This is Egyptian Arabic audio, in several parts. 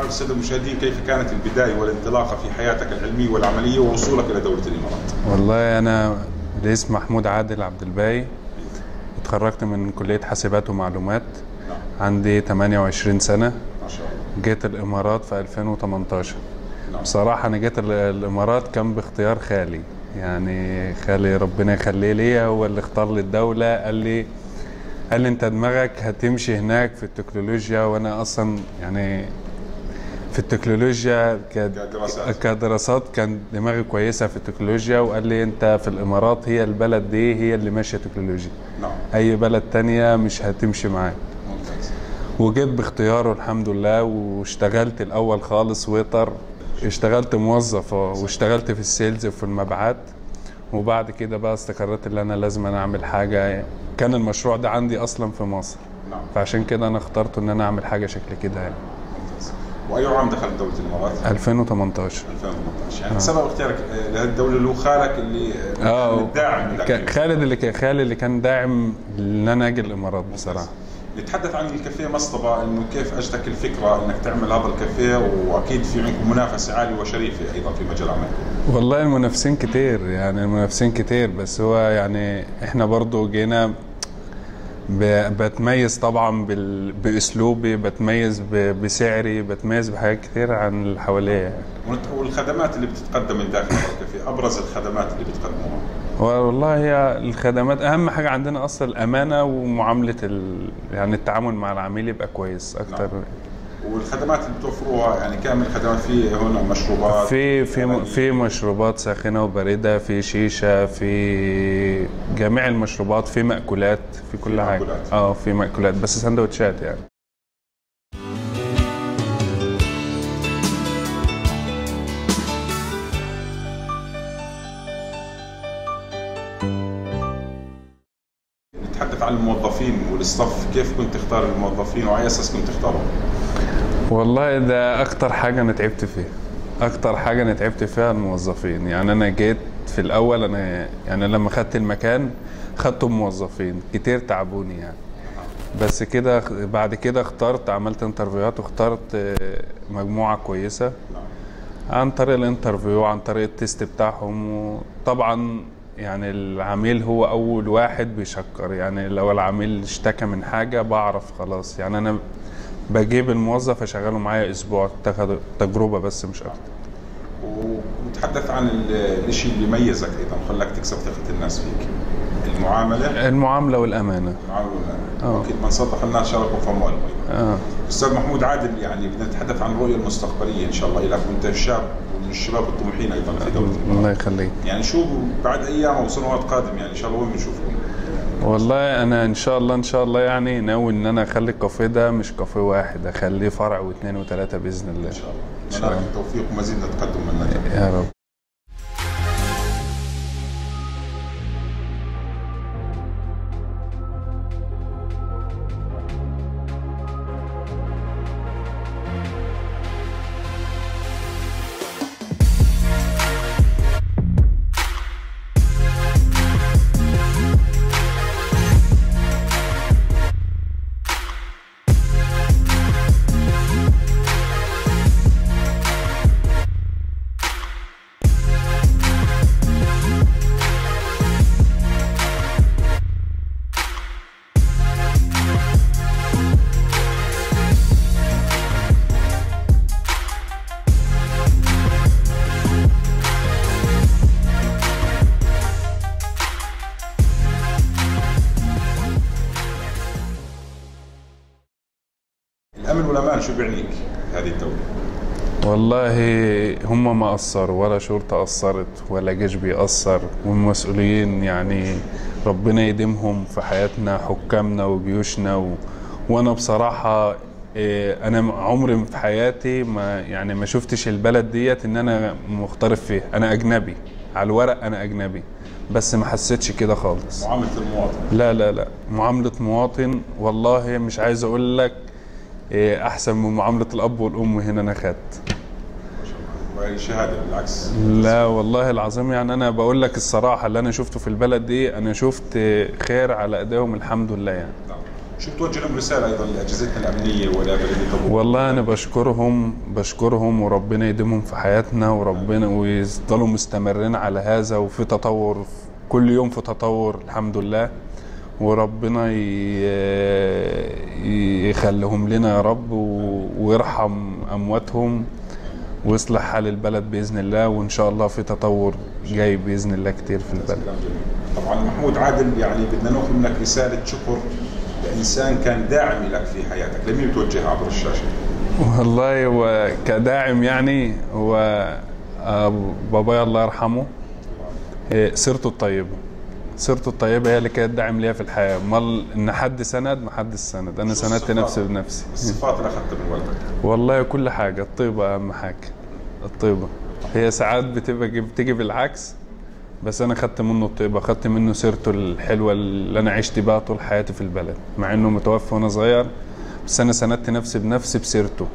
نعرف الساده المشاهدين كيف كانت البدايه والانطلاقه في حياتك العلميه والعمليه ووصولك الى دوله الامارات والله انا الاسم محمود عادل عبد الباقي اتخرجت من كليه حاسبات ومعلومات نعم عندي 28 سنه ما شاء الله جيت الامارات في 2018 نعم بصراحه انا جيت ال- الامارات كان باختيار خالي يعني خالي ربنا يخليه ليا هو اللي اختار لي الدوله قال لي قال لي انت دماغك هتمشي هناك في التكنولوجيا وانا اصلا يعني في التكنولوجيا ك- كدراسات. كدراسات كان دماغي كويسه في التكنولوجيا وقال لي انت في الامارات هي البلد دي هي اللي ماشيه تكنولوجيا نعم اي بلد تانية مش هتمشي معاك ممتاز وجيت باختياره الحمد لله واشتغلت الاول خالص ويتر اشتغلت موظف اه، واشتغلت في السيلز وفي المبيعات وبعد كده بقى استقريت ان انا لازم أنا اعمل حاجه كان المشروع ده عندي اصلا في مصر نعم فعشان كده انا اخترت ان انا اعمل حاجه شكل كده يعني ممتاز واي عام دخلت دوله الامارات؟ 2018 2018 يعني سبب اختيارك آه، لهذه الدوله اللي هو خالك اللي آه، اه كان الداعم لك ك- خالد اللي كان خالد اللي كان داعم ان انا اجي الامارات بصراحه نتحدث عن الكافيه مصطبة انه كيف اجتك الفكره انك تعمل هذا الكافيه واكيد في عندكم منافسه عاليه وشريفه ايضا في مجال عملكم. والله المنافسين كتير يعني المنافسين كتير بس هو يعني احنا برضو جينا ب- بتميز طبعا بال... باسلوبي بتميز ب... بسعري بتميز بحاجات كتير عن اللي حواليا يعني. ونت- والخدمات اللي بتتقدم من داخل هذا الكافيه ابرز الخدمات اللي بتقدموها. والله هي الخدمات اهم حاجه عندنا اصلا الامانه ومعامله ال... يعني التعامل مع العميل يبقى كويس اكتر نعم. والخدمات اللي بتوفروها يعني كامل خدمات في هنا مشروبات في في يعني في مشروبات ساخنه وبارده في شيشه في جميع المشروبات في مأكولات في كل في حاجه مأكولات. اه في مأكولات بس سندوتشات يعني نتحدث عن الموظفين والاستاف كيف كنت تختار الموظفين وعلى اساس كنت تختارهم؟ والله ده اكتر حاجه انا تعبت فيها اكتر حاجه انا تعبت فيها الموظفين يعني انا جيت في الاول انا يعني لما خدت المكان خدته موظفين كتير تعبوني يعني بس كده بعد كده اخترت عملت انترفيوهات واخترت آه، مجموعه كويسه عن طريق الانترفيو عن طريق التيست بتاعهم وطبعا يعني العميل هو اول واحد بيشكر يعني لو العميل اشتكى من حاجه بعرف خلاص يعني انا بجيب الموظف اشغله معايا اسبوع تاخد تجربه بس مش اكتر ونتحدث عن ال- الشيء اللي ميزك ايضا خلاك تكسب ثقه الناس فيك. المعامله المعامله والامانه المعامله آه. اكيد من صدق الناس شاركوا في اموالهم ايضا. اه استاذ محمود عادل يعني بدنا نتحدث عن الرؤيه المستقبليه ان شاء الله لك وانت شاب ومن الشباب الطموحين ايضا في دوله الله الامارات. يخليك يعني شو بعد ايام او سنوات قادمه يعني ان شاء الله وين بنشوفكم؟ والله انا ان شاء الله ان شاء الله يعني ناوي ان انا اخلي الكافيه ده مش كافيه واحد اخليه فرع واثنين وثلاثه باذن الله ان شاء الله. شاء نتمنى لك الله. التوفيق ومزيد من التقدم والنجاح. يا رب الامن والامان شو بيعنيك هذه الدوله؟ والله هم ما قصروا ولا شرطة قصرت ولا جيش بيقصر والمسؤولين يعني ربنا يديمهم في حياتنا حكامنا وجيوشنا و... وانا بصراحة إيه، انا عمري في حياتي ما يعني ما شفتش البلد ديت ان انا مغترب فيها انا اجنبي على الورق انا اجنبي بس ما حسيتش كده خالص معامله المواطن لا لا لا معاملة مواطن والله مش عايز اقول لك إيه، احسن من معاملة الاب والام هنا انا خدت ما شاء الله وهي شهاده بالعكس لا والله العظيم يعني انا بقول لك الصراحه اللي انا شفته في البلد دي انا شفت خير على ايديهم الحمد لله يعني نعم. شو بتوجه لهم رساله ايضا لاجهزتنا الامنيه ولا بلديه تبوك والله انا بشكرهم بشكرهم وربنا يديمهم في حياتنا وربنا ويفضلوا مستمرين على هذا وفي تطور كل يوم في تطور الحمد لله وربنا ي- يخليهم لنا يا رب و- ويرحم امواتهم ويصلح حال البلد باذن الله وان شاء الله في تطور جاي باذن الله كتير في البلد كلام جميل طبعا محمود عادل يعني بدنا ناخذ منك رساله شكر لانسان كان داعم لك في حياتك لمين بتوجهها عبر الشاشه؟ والله هو كداعم يعني هو آه، بابايا الله يرحمه إيه، سيرته الطيبة سيرته الطيبة هي اللي كانت داعم ليا في الحياة امال ان حد سند ما حد سند انا شو سندت الصفات؟ نفسي بنفسي الصفات اللي اخذتها من والدك والله كل حاجة الطيبة اهم حاجة الطيبة هي ساعات بتبقى بتيجي بالعكس بس انا خدت منه الطيبة خدت منه سيرته الحلوة اللي انا عشت بيها طول حياتي في البلد مع انه متوفى وانا صغير بس انا سندت نفسي بنفسي بسيرته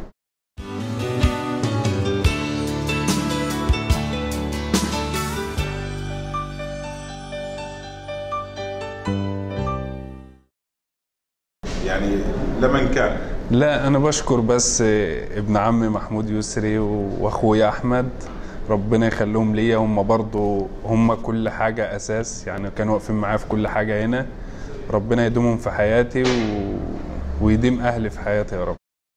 يعني لمن كان لا انا بشكر بس ابن عمي محمود يسري واخويا احمد ربنا يخليهم ليا هم برضو هم كل حاجة اساس يعني كانوا واقفين معايا في كل حاجة هنا ربنا يديمهم في حياتي و... ويديم اهلي في حياتي يا رب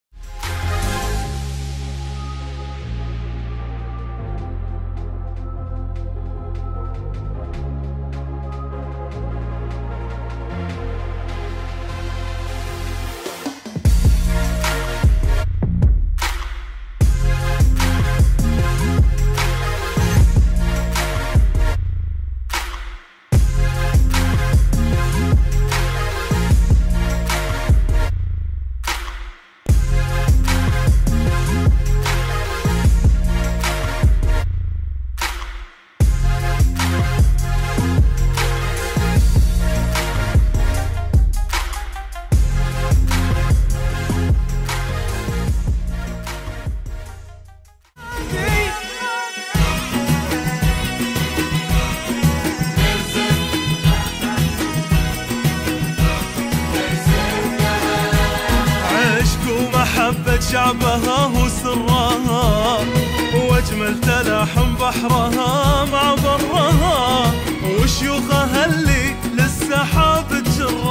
عشق ومحبة شعبها وسرها واجمل تلاحم بحرها مع برها وشيوخها اللي للسحاب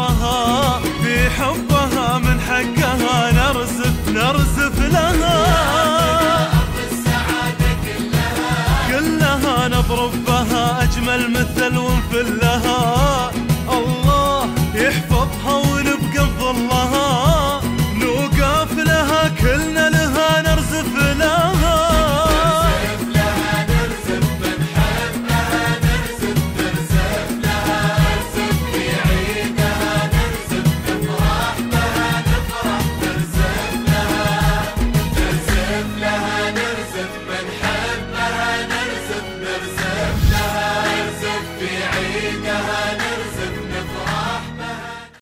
تجرها في حبها من حقها نرزف نرزف لها